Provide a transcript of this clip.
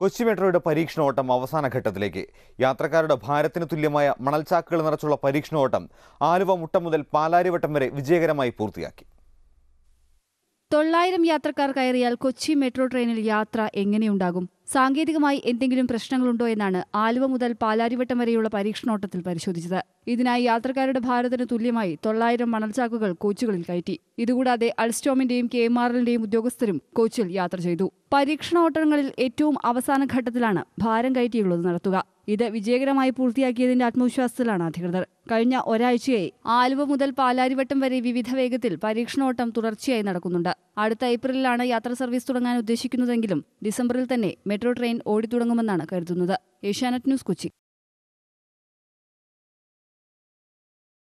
കൊച്ചി മെട്രോയുടെ പരീക്ഷണ ഓട്ടം അവസാന ഘട്ടത്തിലേക്ക് യാത്രക്കാരുടെ ഭാരത്തിന് തുല്യമായ മണൽച്ചാക്കുകൾ നിറച്ചുള്ള പരീക്ഷണ ഓട്ടം ആലുവ മുട്ടം മുതൽ പാലാരിവട്ടം വരെ വിജയകരമായി പൂർത്തിയാക്കി തൊള്ളായിരം യാത്രക്കാർ കയറിയാൽ കൊച്ചി മെട്രോ ട്രെയിനിൽ യാത്ര എങ്ങനെയുണ്ടാകും സാങ്കേതികമായി എന്തെങ്കിലും പ്രശ്നങ്ങളുണ്ടോ എന്നാണ് ആലുവ മുതൽ പാലാരിവട്ടം വരെയുള്ള പരീക്ഷണോട്ടത്തിൽ പരിശോധിച്ചത് ഇതിനായി യാത്രക്കാരുടെ ഭാരത്തിന് തുല്യമായി തൊള്ളായിരം മണൽച്ചാക്കുകൾ കോച്ചുകളിൽ കയറ്റി ഇതുകൂടാതെ അൾസ്റ്റോമിന്റെയും കെ എം ആർ എല്ലിന്റെയും ഉദ്യോഗസ്ഥരും കോച്ചിൽ യാത്ര ചെയ്തു പരീക്ഷണോട്ടങ്ങളിൽ ഏറ്റവും അവസാന ഘട്ടത്തിലാണ് ഭാരം കയറ്റിയുള്ളത് നടത്തുക ഇത് വിജയകരമായി പൂർത്തിയാക്കിയതിന്റെ ആത്മവിശ്വാസത്തിലാണ് അധികൃതർ കഴിഞ്ഞ ഒരാഴ്ചയായി ആലുവ മുതൽ പാലാരിവട്ടം വരെ വിവിധ വേഗത്തിൽ പരീക്ഷണോട്ടം തുടർച്ചയായി നടക്കുന്നുണ്ട് അടുത്ത ഏപ്രിലിലാണ് യാത്രാ സർവീസ് തുടങ്ങാൻ ഉദ്ദേശിക്കുന്നതെങ്കിലും ഡിസംബറിൽ തന്നെ മെട്രോ ട്രെയിൻ ഓടിത്തുടങ്ങുമെന്നാണ് കരുതുന്നത് ഏഷ്യാനെറ്റ് ന്യൂസ് കൊച്ചി